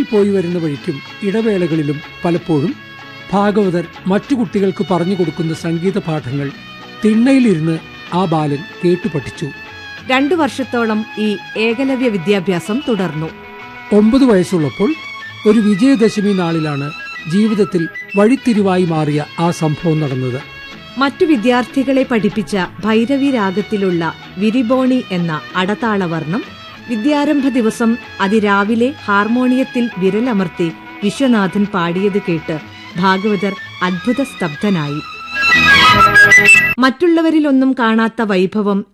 പോയി വരുന്ന വഴിക്കും ഇടവേളകളിലും പലപ്പോഴും ഭാഗവതർ മറ്റു കുട്ടികൾക്ക് പറഞ്ഞു കൊടുക്കുന്ന സംഗീത പാഠങ്ങൾ തിണ്ണയിലിരുന്ന് ആ ബാലൻ കേട്ടു പഠിച്ചു രണ്ടു വർഷത്തോളം ഈ ഏകലവ്യ വിദ്യാഭ്യാസം തുടർന്നു ഒമ്പത് വയസ്സുള്ളപ്പോൾ ഒരു വിജയദശമി നാളിലാണ് ജീവിതത്തിൽ വഴിത്തിരിവായി മാറിയ ആ സംഭവം നടന്നത് മറ്റു വിദ്യാർത്ഥികളെ പഠിപ്പിച്ച ഭൈരവി രാഗത്തിലുള്ള വിരിബോണി എന്ന അടതാളവർണം വിദ്യാരംഭ ദിവസം അതിരാവിലെ ഹാർമോണിയത്തിൽ വിരലമർത്തി വിശ്വനാഥൻ പാടിയത് കേട്ട് ഭാഗവതർ അത്ഭുത സ്തബ്ധനായി മറ്റുള്ളവരിലൊന്നും കാണാത്ത വൈഭവം